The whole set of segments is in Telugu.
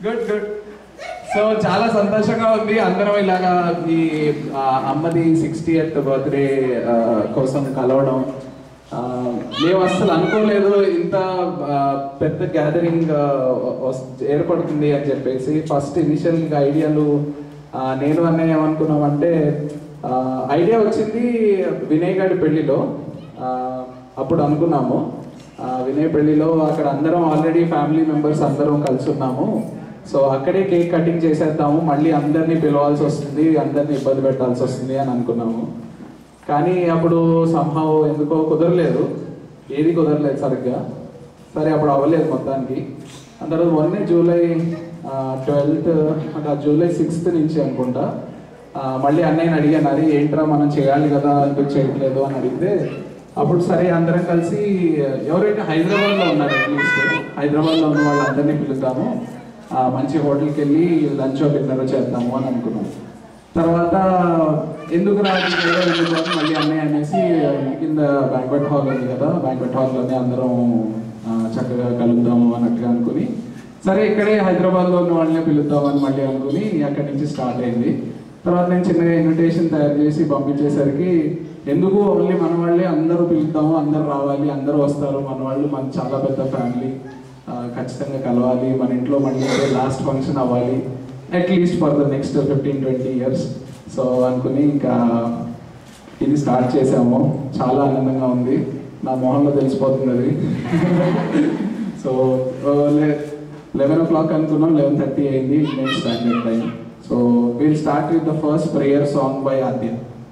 గుడ్ గుడ్ సో చాలా సంతోషంగా ఉంది అందరం ఇలాగా ఈ ఆ, అమ్మది సిక్స్టీ ఎయిత్ బర్త్డే కోసం కలవడం ఆ, మేము అస్సలు అనుకోలేదు ఇంత ఆ, పెద్ద గ్యాదరింగ్ ఏర్పడుతుంది అని చెప్పేసి ఫస్ట్ ఇనిషియల్ ఐడియాలు ఆ, నేను అన్నయ్య ఏమనుకున్నామంటే ఐడియా వచ్చింది వినయ్ గారి పెళ్లిలో ఆ, అప్పుడు అనుకున్నాము ఆ, వినయ్ పెళ్లిలో అక్కడ అందరం ఆల్రెడీ ఫ్యామిలీ మెంబర్స్ అందరం కలిసి ఉన్నాము సో అక్కడే కేక్ కటింగ్ చేసేద్దాము మళ్ళీ అందరినీ పిలవాల్సి వస్తుంది అందరినీ ఇబ్బంది పెట్టాల్సి వస్తుంది అని అనుకున్నాము కానీ అప్పుడు సంభావ్ ఎందుకో కుదరలేదు ఏది కుదరలేదు సరిగ్గా సరే అప్పుడు అవ్వలేదు మొత్తానికి ఆ తర్వాత మొన్నే జూలై ట్వెల్త్ అంటే ఆ జూలై సిక్స్త్ నుంచి అనుకుంటా ఆ, మళ్ళీ అన్నయ్యని అడిగాను అది ఏంట్రా మనం చేయాలి కదా ఎందుకు చేయట్లేదు అని అడిగితే అప్పుడు సరే అందరం కలిసి ఎవరైతే హైదరాబాద్లో ఉన్నారు అట్లీస్ట్ హైదరాబాద్లో ఉన్న వాళ్ళందరినీ పిలుద్దాము ఆ, మంచి హోటల్కి వెళ్ళి లంచ్ డిన్నర్ చేద్దాము అని అనుకున్నాం తర్వాత ఎందుకు రాదు ఎందుకు అని మళ్ళీ అన్నయ్య అనేసి ఇంటి కింద బ్యాంక్వెట్ హాల్ ఉంది కదా బ్యాంక్వెట్ హాల్లోనే అందరం ఆ, చక్కగా కలుద్దాము అన్నట్టుగా అనుకుని సరే ఇక్కడే హైదరాబాద్లో ఉన్న వాళ్ళనే పిలుద్దామని మళ్ళీ అనుకుని అక్కడి నుంచి స్టార్ట్ అయింది తర్వాత నేను చిన్నగా ఇన్విటేషన్ తయారు చేసి పంపించేసరికి ఎందుకు ఓన్లీ మన వాళ్ళే అందరూ పిలుద్దాము అందరూ రావాలి అందరూ వస్తారు మన వాళ్ళు మన చాలా పెద్ద ఫ్యామిలీ ఖచ్చితంగా కలవాలి మన ఇంట్లో మళ్ళీ లాస్ట్ ఫంక్షన్ అవ్వాలి at least for the next fifteen twenty years so అనుకుని ఇంకా ఇది స్టార్ట్ చేసాము చాలా ఆనందంగా ఉంది నా మొహంలో తెలిసిపోతుంది అది సో లెవెన్ ఓ క్లాక్ అనుకున్నాం లెవెన్ థర్టీ అయింది నేను standard time so will start with the first prayer song by Aadya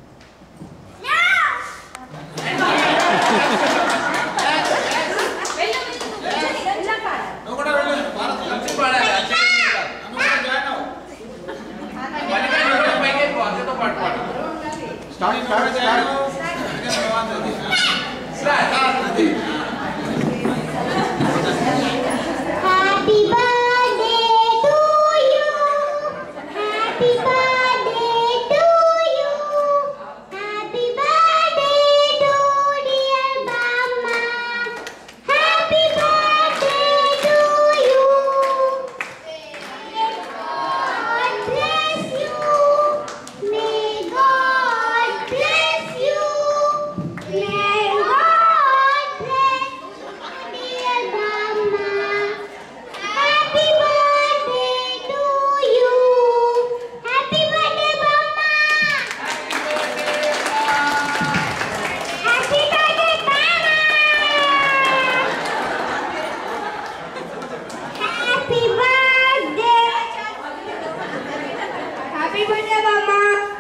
నువ్వు కూడా వెళ్ళు భారత్ మంచి పాడాలి అచ్చే నువ్వు కూడా జాయిన్ అవ్వు స్టార్ట్ స్టార్ట్ స్టార్ట్ అది Happy birthday to you. Happy birthday to you. Happy birthday to dear Mama. Happy birthday to you. May God bless you. May God bless you. May God bless dear Mama. Happy birthday to you. Happy birthday, Mama. Happy birthday, Mama. Happy birthday. Happy birthday, Mama.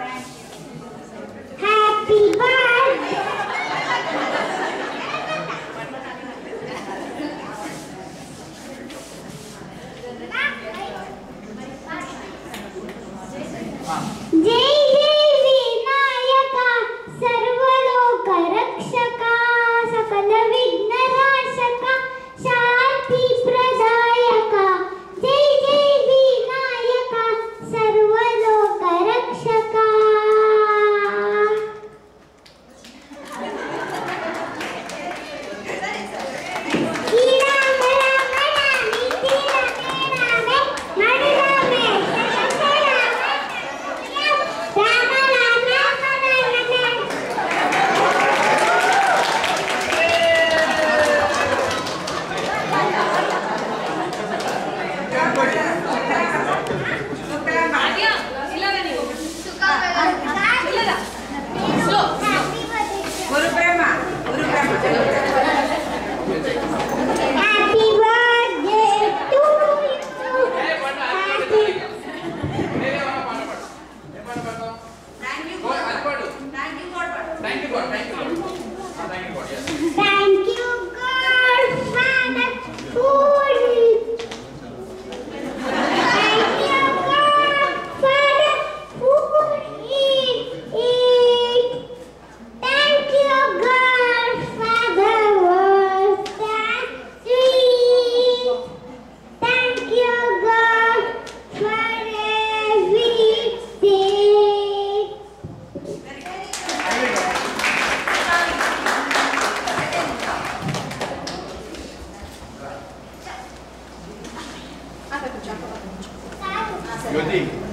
Happy birthday. జై జై వినాయక సర్వలోక రక్షక సకల విఘ్న నాశక శాంతి ప్రదాయక జై జై వినాయక సర్వలోక రక్షక శ్రీరామ రామ రామి శ్రీరామే రామే నడురామే రామ రామ రామ రామ గురు బ్రహ్మ గురు Brahma happy birthday to happy thank you thank you God thank you thank you thank you thank you God father full అక్క కూర్చో, అక్క కూర్చో. ఆ, సరే. జ్యోతి